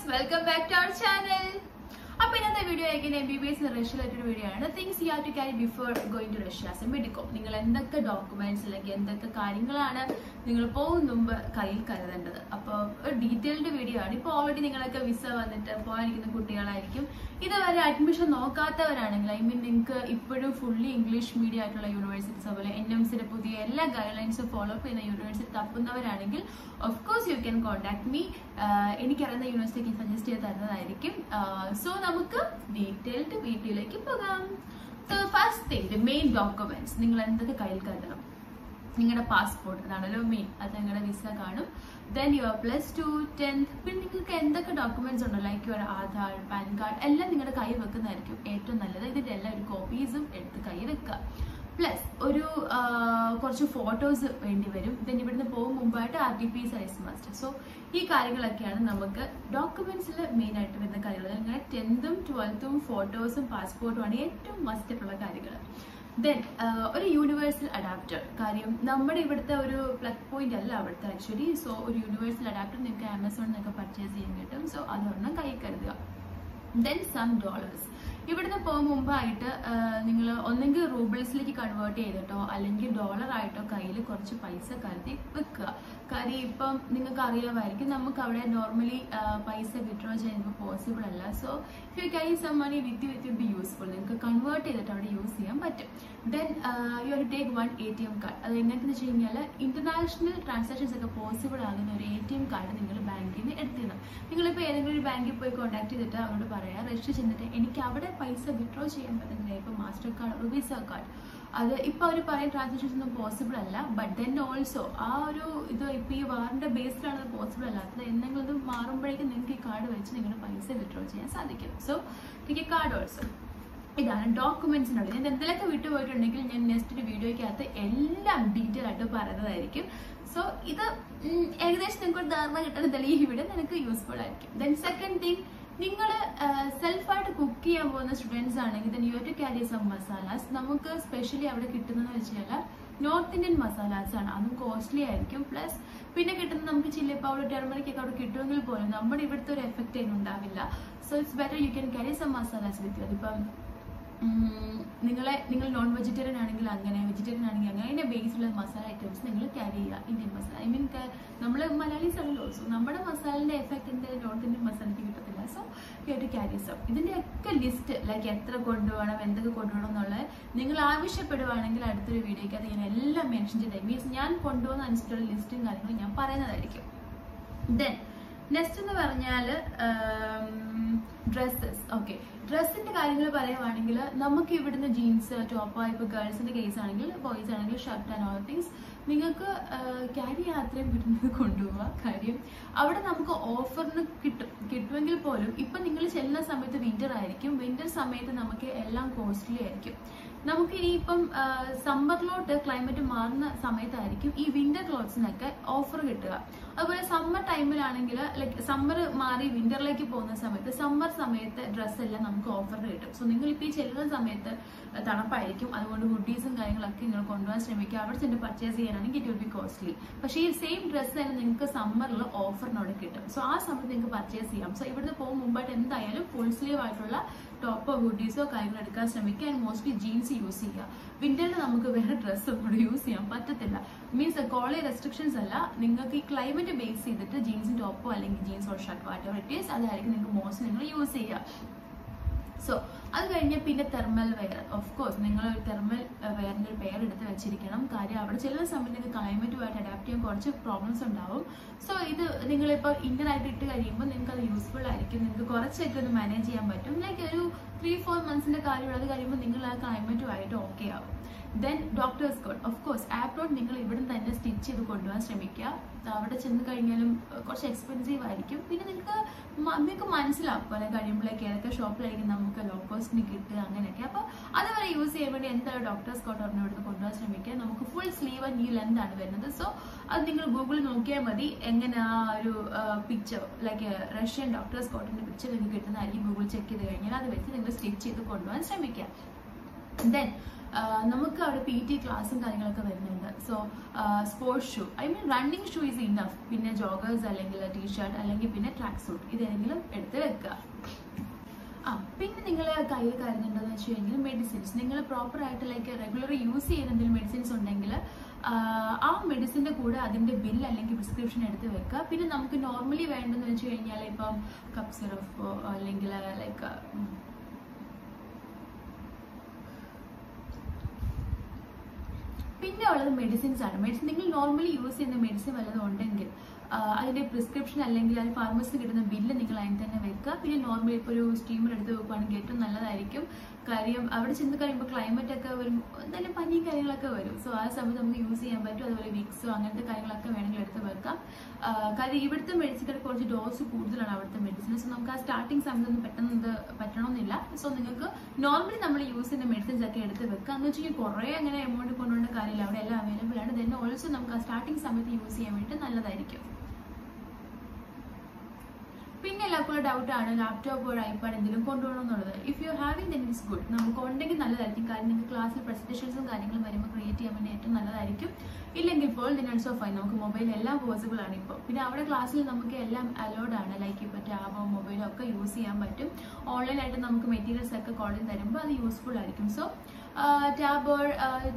viewers welcome back to our channel അപ്പൊ ഇന്നത്തെ video ആയിരിക്കും എം ബി ബി എസ് റഷ്യയിലായിട്ടൊരു വീഡിയോ ആണ് things you have to carry before going to Russia as a medico നിങ്ങൾ എന്തൊക്കെ documents അല്ലെങ്കിൽ എന്തൊക്കെ കാര്യങ്ങളാണ് നിങ്ങൾ പോകും മുമ്പ് കയ്യിൽ കരുതേണ്ടത് അപ്പോൾ ഒരു ഡീറ്റെയിൽഡ് വീഡിയോ ആണ് ഇപ്പോൾ ഓൾറെഡി നിങ്ങളൊക്കെ വിസ വന്നിട്ട് പോകാനിരിക്കുന്ന കുട്ടികളായിരിക്കും ഇതുവരെ അഡ്മിഷൻ നോക്കാത്തവരാണെങ്കിൽ ഐ മീൻ നിങ്ങൾക്ക് ഇപ്പോഴും ഫുള്ളി ഇംഗ്ലീഷ് മീഡിയം ആയിട്ടുള്ള യൂണിവേഴ്സിറ്റീസ് അതുപോലെ എൻ എം സിയുടെ പുതിയ എല്ലാ ഗൈഡ് ലൈൻസും ഫോളോ അപ്പ് ചെയ്യുന്ന യൂണിവേഴ്സിറ്റി തപ്പുന്നവരാണെങ്കിൽ of course you can contact me എനിക്കറിയുന്ന യൂണിവേഴ്സിറ്റിക്ക് സജസ്റ്റ് ചെയ്ത് തരുന്നതായിരിക്കും സോ നമുക്ക് ഡീറ്റെയിൽഡ് വീഡിയോയിലേക്ക് പോകാം ഫസ്റ്റ് തിങ് മെയിൻ ഡോക്യുമെന്റ്സ് നിങ്ങൾ എന്തൊക്കെ കയ്യിൽ കരുതണം നിങ്ങളുടെ പാസ്പോർട്ട് അതാണല്ലോ മെയിൻ അത് നിങ്ങളുടെ വിസ കാണും then your plus two tenth പിന്നെ നിങ്ങൾക്ക് എന്തൊക്കെ ഡോക്യുമെന്റ്സ് ഉണ്ടോ like your Aadhaar PAN card എല്ലാം നിങ്ങളുടെ കയ്യിൽ വെക്കുന്നതായിരിക്കും ഏറ്റവും നല്ലത് ഇതിന്റെ എല്ലാ ഒരു കോപ്പീസും എടുത്ത് കയ്യിൽ വെക്കുക പ്ലസ് ഒരു ആ, കുറച്ച് ഫോട്ടോസ് വേണ്ടി വരും ദെൻ ഇവിടുന്ന് പോകും മുമ്പായിട്ട് R T P size must so ഈ കാര്യങ്ങളൊക്കെയാണ് നമുക്ക് ഡോക്യുമെന്റ്സിൽ മെയിൻ ആയിട്ട് വരുന്ന കാര്യങ്ങൾ നിങ്ങളുടെ ടെൻത്തും ട്വൽത്തും ഫോട്ടോസും പാസ്പോർട്ടും ആണ് ഏറ്റവും മസ്റ്റ് ആയിട്ടുള്ള കാര്യങ്ങൾ ദെൻ ഒരു യൂണിവേഴ്സൽ അഡാപ്റ്റർ കാര്യം നമ്മുടെ ഇവിടുത്തെ ഒരു പ്ലഗ് പോയിന്റ് അല്ല അവിടുത്തെ ആക്ച്വലി സോ ഒരു യൂണിവേഴ്സൽ അഡാപ്റ്റർ നിങ്ങൾക്ക് ആമസോണിൽ നിന്നൊക്കെ പർച്ചേസ് ചെയ്യാൻ കിട്ടും സോ അതൊരെണ്ണം കൈ കരുതുക ദെൻ സം ഡോളേഴ്സ് ഇവിടുന്ന് പോകും മുമ്പായിട്ട് നിങ്ങൾ ഒന്നെങ്കിൽ റൂബിൾസിലേക്ക് കൺവേർട്ട് ചെയ്തിട്ടോ അല്ലെങ്കിൽ ഡോളർ ആയിട്ടോ കയ്യിൽ കുറച്ച് പൈസ കരുതി വെക്കുക കാര്യം ഇപ്പം നിങ്ങൾക്ക് അറിയാമായിരിക്കും നമുക്ക് അവിടെ നോർമലി പൈസ വിഡ്രോ ചെയ്യുമ്പോൾ പോസിബിൾ അല്ല so if you carry some money with with will be useful നിങ്ങൾക്ക് കൺവേർട്ട് ചെയ്തിട്ട് അവിടെ യൂസ് ചെയ്യാൻ പറ്റും then you who take one A T M card അത് എങ്ങനെയെന്ന് വെച്ച് കഴിഞ്ഞാൽ ഇന്റർനാഷണൽ ട്രാൻസാക്ഷൻസ് ഒക്കെ പോസിബിൾ ആകുന്ന ഒരു എ ടി എം കാർഡ് നിങ്ങൾ ബാങ്കിൽ നിന്ന് എടുത്തിരുന്നു നിങ്ങളിപ്പോൾ ഏതെങ്കിലും ഒരു ബാങ്കിൽ പോയി കോൺടാക്ട് ചെയ്തിട്ട് അവരോട് പറയാം രജിസ്റ്റർ ചെയ്തിട്ട് എനിക്ക് അവിടെ പൈസ വിഡ്രോ ചെയ്യാൻ പറ്റുന്നില്ല ഇപ്പോൾ മാസ്റ്റർ കാർഡ് വിസ കാർഡ് അത് ഇപ്പൊ അവർ പറയുന്ന ട്രാൻസാക്ഷൻസ് ഒന്നും പോസിബിൾ അല്ല ബട്ട് ദെൻ ഓൾസോ ആ ഒരു ഇത് ഇപ്പൊ ഈ വാറിന്റെ ബേസിലാണ് അത് പോസിബിൾ അല്ലാത്തത് എന്തെങ്കിലും ഇത് മാറുമ്പോഴേക്കും നിങ്ങൾക്ക് ഈ കാർഡ് വെച്ച് നിങ്ങളുടെ പൈസ വിഡ്രോ ചെയ്യാൻ സാധിക്കും so take a card also ഇതാണ് ഡോക്യുമെന്റ്സിനുള്ളത് ഞാൻ എന്തെങ്കിലുമൊക്കെ വിട്ടുപോയിട്ടുണ്ടെങ്കിൽ ഞാൻ നെക്സ്റ്റ് ഒരു വീഡിയോയ്ക്കകത്ത് എല്ലാം ഡീറ്റെയിൽ ആയിട്ട് പറയുന്നതായിരിക്കും സോ ഇത് ഉം, ഏകദേശം നിങ്ങൾക്ക് ഒരു ധാരണ കിട്ടുന്നതിൽ ഈ വീഡിയോ നിനക്ക് യൂസ്ഫുൾ ആയിരിക്കും ദെൻ സെക്കൻഡ് തിങ് നിങ്ങൾ സെൽഫായിട്ട് കുക്ക് ചെയ്യാൻ പോകുന്ന സ്റ്റുഡൻസ് ആണെങ്കിൽ then you to carry some masalas നമുക്ക് സ്പെഷ്യലി അവിടെ കിട്ടുന്നതെന്ന് വെച്ച് കഴിഞ്ഞാൽ നോർത്ത് ഇന്ത്യൻ മസാലാസ് ആണ് അതും കോസ്റ്റ്ലി ആയിരിക്കും പ്ലസ് പിന്നെ കിട്ടുന്ന നമുക്ക് ചില്ലി പൗഡർ ടെർമറിക് ഒക്കെ അവിടെ കിട്ടുമെങ്കിൽ പോലും നമ്മുടെ ഇവിടുത്തെ ഒരു എഫക്റ്റ് ഒന്നും ഉണ്ടാവില്ല so it's better you can carry some masalas with അതിപ്പം ഉം, നിങ്ങളെ നിങ്ങൾ നോൺ വെജിറ്റേറിയൻ ആണെങ്കിൽ അങ്ങനെ വെജിറ്റേറിയൻ ആണെങ്കിൽ അങ്ങനെ അതിന്റെ ബേസിലുള്ള മസാല ഐറ്റംസ് നിങ്ങൾ ക്യാരി ചെയ്യുക ഇന്ത്യൻ മസാല ഐ മീൻ നമ്മൾ മലയാളീസ് ആണല്ലോ സോ നമ്മുടെ മസാലന്റെ എഫക്ട് എന്തായാലും നോർത്ത് ഇന്ത്യൻ മസാലയ്ക്ക് കിട്ടത്തില്ല so you to carry some ഇതിന്റെ ഒക്കെ ലിസ്റ്റ് ലൈക്ക് എത്ര കൊണ്ടുപോകണം എന്തൊക്കെ കൊണ്ടുപോകണം എന്നുള്ളത് നിങ്ങൾ ആവശ്യപ്പെടുവാണെങ്കിൽ അടുത്തൊരു വീഡിയോയ്ക്ക് അത് ഞാൻ എല്ലാം മെൻഷൻ ചെയ്തേ മീൻസ് ഞാൻ കൊണ്ടുപോകുന്ന അനുസരിച്ചുള്ള ലിസ്റ്റും കാര്യങ്ങളും ഞാൻ പറയുന്നതായിരിക്കും ദെൻ നെക്സ്റ്റ് എന്ന് പറഞ്ഞാൽ ഡ്രസ്സസ് ഓക്കെ ഡ്രസ്സിന്റെ കാര്യങ്ങൾ പറയുവാണെങ്കിൽ നമുക്ക് ഇവിടുന്ന് ജീൻസ് ടോപ്പ് ഇപ്പൊ ഗേൾസിന്റെ കേസ് ആണെങ്കിൽ ബോയ്സ് ആണെങ്കിൽ ഷർട്ട് ആൻഡ് ഓൾ തിങ്സ് നിങ്ങൾക്ക് ക്യാരി യാത്രയും വിടുന്നത് കൊണ്ടുപോവുക കാര്യം അവിടെ നമുക്ക് ഓഫറിന് കിട്ടും കിട്ടുമെങ്കിൽ പോലും ഇപ്പൊ നിങ്ങൾ ചെല്ലുന്ന സമയത്ത് വിന്റർ ആയിരിക്കും വിന്റർ സമയത്ത് നമുക്ക് എല്ലാം കോസ്റ്റ്ലി ആയിരിക്കും നമുക്ക് ഇനിയിപ്പം സമ്മറിലോട്ട് ക്ലൈമറ്റ് മാറുന്ന സമയത്തായിരിക്കും ഈ വിന്റർ ക്ലോത്ത്സിനൊക്കെ ഓഫർ കിട്ടുക അതുപോലെ സമ്മർ ടൈമിലാണെങ്കിൽ ലൈക്ക് സമ്മർ മാറി വിന്ററിലേക്ക് പോകുന്ന സമയത്ത് സമ്മർ സമയത്ത് ഡ്രസ്സ് എല്ലാം നമുക്ക് ഓഫറിന് കിട്ടും സോ നിങ്ങൾ ഇപ്പോൾ ഈ ചെല്ലുന്ന സമയത്ത് തണുപ്പായിരിക്കും അതുകൊണ്ട് ഹുഡീസും കാര്യങ്ങളൊക്കെ നിങ്ങൾ കൊണ്ടുപോകാൻ ശ്രമിക്കുക അവിടെ ചെന്ന് പർച്ചേസ് ചെയ്യാനാണെങ്കിൽ ഇറ്റ് വിൽ ബി കോസ്റ്റ്ലി പക്ഷേ ഈ സെയിം ഡ്രസ്സ് തന്നെ നിങ്ങൾക്ക് സമ്മറിൽ ഓഫറിനോട് കിട്ടും സോ ആ സമയത്ത് നിങ്ങൾക്ക് പർച്ചേസ് ചെയ്യാം സോ ഇവിടുന്ന് പോകും മുമ്പായിട്ട് എന്തായാലും ഫുൾ സ്ലീവ് ആയിട്ടുള്ള ടോപ്പോ ഹുഡീസോ കാര്യങ്ങൾ എടുക്കാൻ ശ്രമിക്കുക ആൻഡ് മോസ്റ്റ്ലി ജീൻസ് യൂസ് ചെയ്യുക വിന്ററിൽ നമുക്ക് വേറെ ഡ്രസ്സ് ഒന്നും യൂസ് ചെയ്യാൻ പറ്റത്തില്ല മീൻസ് കോളേജ് റെസ്ട്രിക്ഷൻസ് അല്ല നിങ്ങൾക്ക് ഈ ക്ലൈമറ്റ് ബേസ് ചെയ്തിട്ട് ജീൻസും ടോപ്പോ അല്ലെങ്കിൽ ജീൻസ് ഓർ ഷർട്ട് വാട്ടോ ഇറ്റ് ഈസ് അതായിരിക്കും നിങ്ങൾക്ക് മോസ്റ്റ് നിങ്ങൾ യൂസ് ചെയ്യുക സോ അത് കഴിഞ്ഞ് പിന്നെ തെർമൽ വെയർ ഓഫ് കോഴ്സ് നിങ്ങൾ ഒരു തെർമൽ വെയറിന്റെ ഒരു പെയർ എടുത്ത് വെച്ചിരിക്കണം കാര്യം അവിടെ ചെല്ലുന്ന സമയത്ത് നിങ്ങൾക്ക് ക്ലൈമറ്റുമായിട്ട് അഡാപ്റ്റ് ചെയ്യാൻ കുറച്ച് പ്രോബ്ലംസ് ഉണ്ടാവും സോ ഇത് നിങ്ങളിപ്പോൾ ഇന്ത്യൻ ആയിട്ട് ഇട്ട് കഴിയുമ്പോൾ നിങ്ങൾക്ക് അത് യൂസ്ഫുൾ ആയിരിക്കും നിങ്ങൾക്ക് കുറച്ചൊക്കെ ഒന്ന് മാനേജ് ചെയ്യാൻ പറ്റും ലൈക്ക് ഒരു ത്രീ ഫോർ മന്ത്സിന്റെ കാര്യം അത് കഴിയുമ്പോൾ നിങ്ങൾ ആ ക്ലൈമറ്റുമായിട്ട് ഓക്കെ ആവും then doctors coat of course abroad നിങ്ങൾ ഇവിടെ തന്നെ സ്റ്റിച്ച് ചെയ്ത് കൊണ്ടുപോകാൻ ശ്രമിക്കുക അവിടെ ചെന്ന് കഴിഞ്ഞാലും അഹ് കുറച്ച് എക്സ്പെൻസീവ് ആയിരിക്കും പിന്നെ നിങ്ങൾക്ക് മ- നിങ്ങൾക്ക് മനസ്സിലാവും പോലെ കഴിയുമ്പോഴേക്ക് ഏതൊക്കെ ഷോപ്പിലായിരിക്കും നമുക്ക് ലോ കോസ്റ്റിന് കിട്ടുക അങ്ങനെയൊക്കെ അപ്പോൾ അതുവരെ യൂസ് ചെയ്യാൻ വേണ്ടി എന്തായാലും ഡോക്ടേഴ്സ് കോട്ട് ഒരെണ്ണം എടുത്ത് കൊണ്ടുപോകാൻ ശ്രമിക്കുക നമുക്ക് full sleeve and knee length ആണ് വരുന്നത് സോ അത് നിങ്ങൾ ഗൂഗിളിൽ നോക്കിയാൽ മതി എങ്ങനെ ആ ഒരു പിക്ചർ ലൈക്ക് റഷ്യൻ ഡോക്ടേഴ്സ് കോട്ടിന്റെ പിക്ചർ നിങ്ങൾക്ക് കിട്ടുന്നതായിരിക്കും ഗൂഗിൾ ചെക്ക് ചെയ്ത് കഴിഞ്ഞാൽ അത് വെച്ച് നിങ്ങൾ സ്റ്റിച്ച് ചെയ്ത് കൊണ്ടുപോകാൻ ശ്രമിക്കുക ദെൻ നമുക്ക് അവിടെ പി ടി ക്ലാസ്സും കാര്യങ്ങളൊക്കെ വരുന്നുണ്ട് so sports shoe I mean running shoe is enough പിന്നെ ജോഗേഴ്സ് അല്ലെങ്കിൽ ടീ ഷർട്ട് അല്ലെങ്കിൽ പിന്നെ ട്രാക്ക് സൂട്ട് ഇതേതെങ്കിലും എടുത്ത് വെക്കുക ആ പിന്നെ നിങ്ങൾ കയ്യിൽ കരുതുന്നുണ്ടെന്ന് വെച്ച് കഴിഞ്ഞാൽ മെഡിസിൻസ് നിങ്ങൾ പ്രോപ്പർ ആയിട്ട് ലൈക്ക് റെഗുലർ യൂസ് ചെയ്യുന്ന എന്തെങ്കിലും മെഡിസിൻസ് ഉണ്ടെങ്കിൽ ആ മെഡിസിൻ്റെ കൂടെ അതിൻ്റെ ബിൽ അല്ലെങ്കിൽ പ്രിസ്ക്രിപ്ഷൻ എടുത്ത് വെക്കുക പിന്നെ നമുക്ക് നോർമലി വേണ്ടതെന്ന് വെച്ച് കഴിഞ്ഞാൽ ഇപ്പം കപ്പ് സിറപ്പ് അല്ലെങ്കിൽ ലൈക്ക് പിന്നെ ഉള്ളത് മെഡിസിൻസ് ആണ് മെഡിസിൻ നിങ്ങൾ നോർമലി യൂസ് ചെയ്യുന്ന മെഡിസിൻ വല്ലതും ഉണ്ടെങ്കിൽ ആ, അതിന്റെ പ്രിസ്ക്രിപ്ഷൻ അല്ലെങ്കിൽ അത് ഫാർമസിയിൽ കിട്ടുന്ന ബില്ല് നിങ്ങൾ അതിന് തന്നെ വെക്കുക പിന്നെ നോർമലി ഇപ്പോൾ ഒരു സ്റ്റീമർ എടുത്ത് വെക്കുകയാണെങ്കിൽ ഏറ്റവും നല്ലതായിരിക്കും കാര്യം അവിടെ ചെന്ന് കഴിയുമ്പോൾ ക്ലൈമറ്റ് ഒക്കെ വരും എന്തായാലും പനിയും കാര്യങ്ങളൊക്കെ വരും സോ ആ സമയത്ത് നമുക്ക് യൂസ് ചെയ്യാൻ പറ്റും അതുപോലെ വിക്സോ അങ്ങനത്തെ കാര്യങ്ങളൊക്കെ വേണമെങ്കിൽ എടുത്ത് വെക്കാം ആ, കാര്യം ഇവിടുത്തെ മെഡിസിൻ കുറച്ച് ഡോസ് കൂടുതലാണ് അവിടുത്തെ മെഡിസിൻ സോ നമുക്ക് ആ സ്റ്റാർട്ടിങ് സമയത്തൊന്നും പെട്ടെന്ന് ഇത് പറ്റണമെന്നില്ല സോ നിങ്ങൾക്ക് നോർമലി നമ്മൾ യൂസ് ചെയ്യുന്ന മെഡിസിൻസ് ഒക്കെ എടുത്ത് വെക്കുക എന്ന് വെച്ചാൽ കുറേ അങ്ങനെ എമൗണ്ട് കൊണ്ടുപോകേണ്ട കാര്യമില്ല അവിടെ എല്ലാം അവൈലബിൾ ആണ് ദെൻ ഓൾസോ നമുക്ക് ആ സ്റ്റാർട്ടിങ് സമയത്ത് യൂസ് ചെയ്യാൻ വേണ്ടി നല്ലതായിരിക്കും പിന്നെ എല്ലാവർക്കും ഡൗട്ട് ആണ് ലാപ്ടോപ്പ് ഒരു ഐപാഡ് എന്തെങ്കിലും കൊണ്ടുപോകണം എന്നുള്ളത് if you having then it's good നമുക്ക് ഉണ്ടെങ്കിൽ നല്ലതായിരിക്കും കാരണം നിങ്ങൾക്ക് ക്ലാസ്സിൽ പ്രസന്റേഷൻസും കാര്യങ്ങളും വരുമ്പോൾ ക്രിയേറ്റ് ചെയ്യാൻ വേണ്ടി ഏറ്റവും നല്ലതായിരിക്കും ഇല്ലെങ്കിൽ ഇപ്പോൾ ദിൻ ഓൾസോ ഫൈൻ നമുക്ക് മൊബൈൽ എല്ലാം പോസിബിൾ ആണ് ഇപ്പോൾ പിന്നെ അവിടെ ക്ലാസ്സിൽ നമുക്ക് എല്ലാം അലോഡ് ആണ് ലൈക്ക് ഇപ്പോൾ ടാബോ മൊബൈലോ ഒക്കെ യൂസ് ചെയ്യാൻ പറ്റും ഓൺലൈനായിട്ട് നമുക്ക് മെറ്റീരിയൽസ് ഒക്കെ കോളേജിൽ തരുമ്പോൾ അത് യൂസ്ഫുൾ ആയിരിക്കും so tab or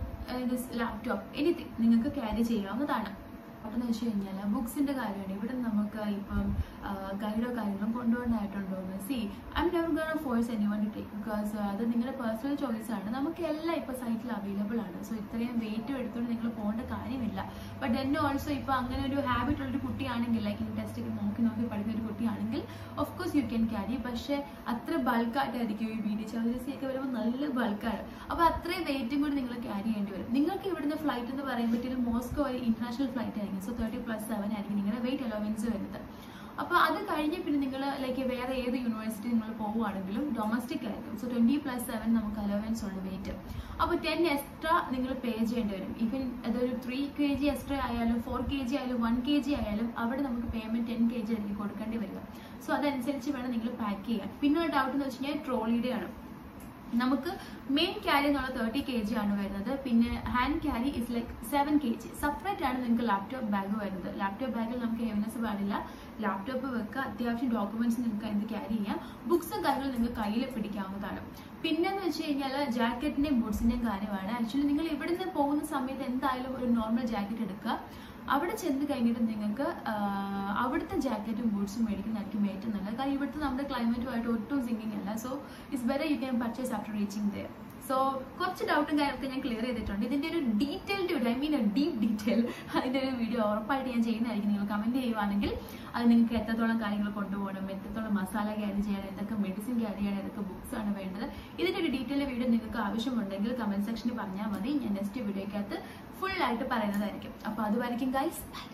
laptop anything നിങ്ങൾക്ക് ക്യാരി ചെയ്യാവുന്നതാണ് എന്ന് വെച്ച് കഴിഞ്ഞാൽ ബുക്സിന്റെ കാര്യമാണ് ഇവിടെ നമുക്ക് ഇപ്പം ഗൈഡോ കാര്യങ്ങളും കൊണ്ടുപോകാനായിട്ടുണ്ടോ എന്ന് see I'm never gonna force anyone to take because അത് നിങ്ങളുടെ പേഴ്സണൽ ചോയ്സ് ആണ് നമുക്ക് എല്ലാം ഇപ്പോൾ സൈറ്റിൽ അവൈലബിൾ ആണ് സോ ഇത്രയും വെയിറ്റും എടുത്തുകൊണ്ട് നിങ്ങൾ പോകേണ്ട കാര്യമില്ല ബട്ട് ദെൻ ഓൾസോ ഇപ്പോൾ അങ്ങനെ ഒരു ഹാബിറ്റ് ഉള്ളൊരു കുട്ടിയാണെങ്കിൽ ലൈക്ക് ഈ ടെസ്റ്റ് ഒക്കെ നോക്കി നോക്കി പഠിക്കുന്ന ഒരു കുട്ടിയാണെങ്കിൽ of course you can carry പക്ഷേ അത്ര ബൾക്കായിട്ടായിരിക്കും ഈ ബി ഡി ചാർജസ് ഒക്കെ വരുമ്പോൾ നല്ല ബൾക്കാണ് അപ്പോൾ അത്രയും വെയിറ്റും കൂടി നിങ്ങൾ ക്യാരി ചെയ്യേണ്ടി വരും നിങ്ങൾക്ക് ഇവിടുന്ന് ഫ്ലൈറ്റ് എന്ന് പറയുമ്പോഴത്തേക്കും മോസ്കോ ഒരു ഇന്റർനാഷണൽ ഫ്ലൈറ്റ് ആയിരിക്കും സോ തേർട്ടി പ്ലസ് സെവൻ ആയിരിക്കും നിങ്ങളുടെ വെയിറ്റ് അലോവൻസ് വരുന്നത് അപ്പോൾ അത് കഴിഞ്ഞ് പിന്നെ നിങ്ങൾ ലൈക്ക് വേറെ ഏത് യൂണിവേഴ്സിറ്റി നിങ്ങൾ പോവുകയാണെങ്കിലും ഡൊമസ്റ്റിക് ആയിരിക്കും സോ ട്വന്റി പ്ലസ് സെവൻ നമുക്ക് അലോവൻസ് ഉണ്ട് വെയിറ്റ് അപ്പോൾ ടെൻ എക്സ്ട്രാ നിങ്ങൾ പേ ചെയ്യേണ്ടി വരും ഇവൻ അതൊരു ത്രീ കെ ജി എക്സ്ട്രാ ആയാലും ഫോർ കെ ജി ആയാലും വൺ കെ ജി ആയാലും അവിടെ നമുക്ക് പേയ്മെന്റ് ടെൻ കെ ജി ആയിരിക്കും കൊടുക്കേണ്ടി വരിക സോ അതനുസരിച്ച് വേണം നിങ്ങൾ പാക്ക് ചെയ്യാൻ പിന്നെ ഒരു ഡൗട്ട് എന്ന് വെച്ച് കഴിഞ്ഞാൽ ട്രോളിയുടെ ആണ് നമുക്ക് മെയിൻ ക്യാരി എന്നുള്ള തേർട്ടി കെ ജി ആണ് വരുന്നത് പിന്നെ hand carry is like seven K G separate ആണ് നിങ്ങൾക്ക് ലാപ്ടോപ്പ് ബാഗ് വരുന്നത് ലാപ്ടോപ്പ് ബാഗിൽ നമുക്ക് ഹെവിനെസ് പാടില്ല ലാപ്ടോപ്പ് വെക്കുക അത്യാവശ്യം ഡോക്യുമെന്റ്സ് നിങ്ങൾക്ക് അതിന് ക്യാരി ചെയ്യാം ബുക്സും കാര്യങ്ങളും നിങ്ങൾക്ക് കയ്യിൽ പിടിക്കാവുന്നതാണ് പിന്നെന്ന് വെച്ച് കഴിഞ്ഞാൽ ജാക്കറ്റിന്റെയും ബൂട്ട്സിന്റെയും കാര്യമാണ് ആക്ച്വലി നിങ്ങൾ ഇവിടുന്ന് പോകുന്ന സമയത്ത് എന്തായാലും ഒരു നോർമൽ ജാക്കറ്റ് എടുക്കുക അവിടെ ചെന്ന് കഴിഞ്ഞിട്ട് നിങ്ങൾക്ക് ആഹ്, അവിടുത്തെ ജാക്കറ്റും ബൂട്ട്സും മേടിക്കുന്നതായിരിക്കും ഏറ്റവും നല്ലത് കാരണം ഇവിടുത്തെ നമ്മുടെ ക്ലൈമറ്റുമായിട്ട് ഒട്ടും സിങ്കിങ് അല്ല so it's very you can purchase after reaching there so കുറച്ച് ഡൗട്ടും കാര്യമൊക്കെ ഞാൻ ക്ലിയർ ചെയ്തിട്ടുണ്ട് ഇതിന്റെ ഒരു detailed video I mean deep detail അതിന്റെ ഒരു വീഡിയോ ഉറപ്പായിട്ട് ഞാൻ ചെയ്യുന്നതായിരിക്കും നിങ്ങൾ കമന്റ് ചെയ്യുവാണെങ്കിൽ അത് നിങ്ങൾക്ക് എത്രത്തോളം കാര്യങ്ങൾ കൊണ്ടുപോകണം എത്രത്തോളം മസാല ക്യാരി ചെയ്യണം എന്തൊക്കെ മെഡിസിൻ ക്യാരി ചെയ്യണം ഏതൊക്കെ ബുക്സ് ആണ് വേണ്ടത് ഇതിന്റെ ഒരു ഡീറ്റെയിൽ വീഡിയോ നിങ്ങൾക്ക് ആവശ്യമുണ്ടെങ്കിൽ കമന്റ് സെക്ഷനിൽ പറഞ്ഞാൽ മതി ഞാൻ നെക്സ്റ്റ് വീഡിയോക്കകത്ത് ഫുൾ ആയിട്ട് പറയുന്നതായിരിക്കും അപ്പൊ അതുവരെയും ഗൈസ് ബൈ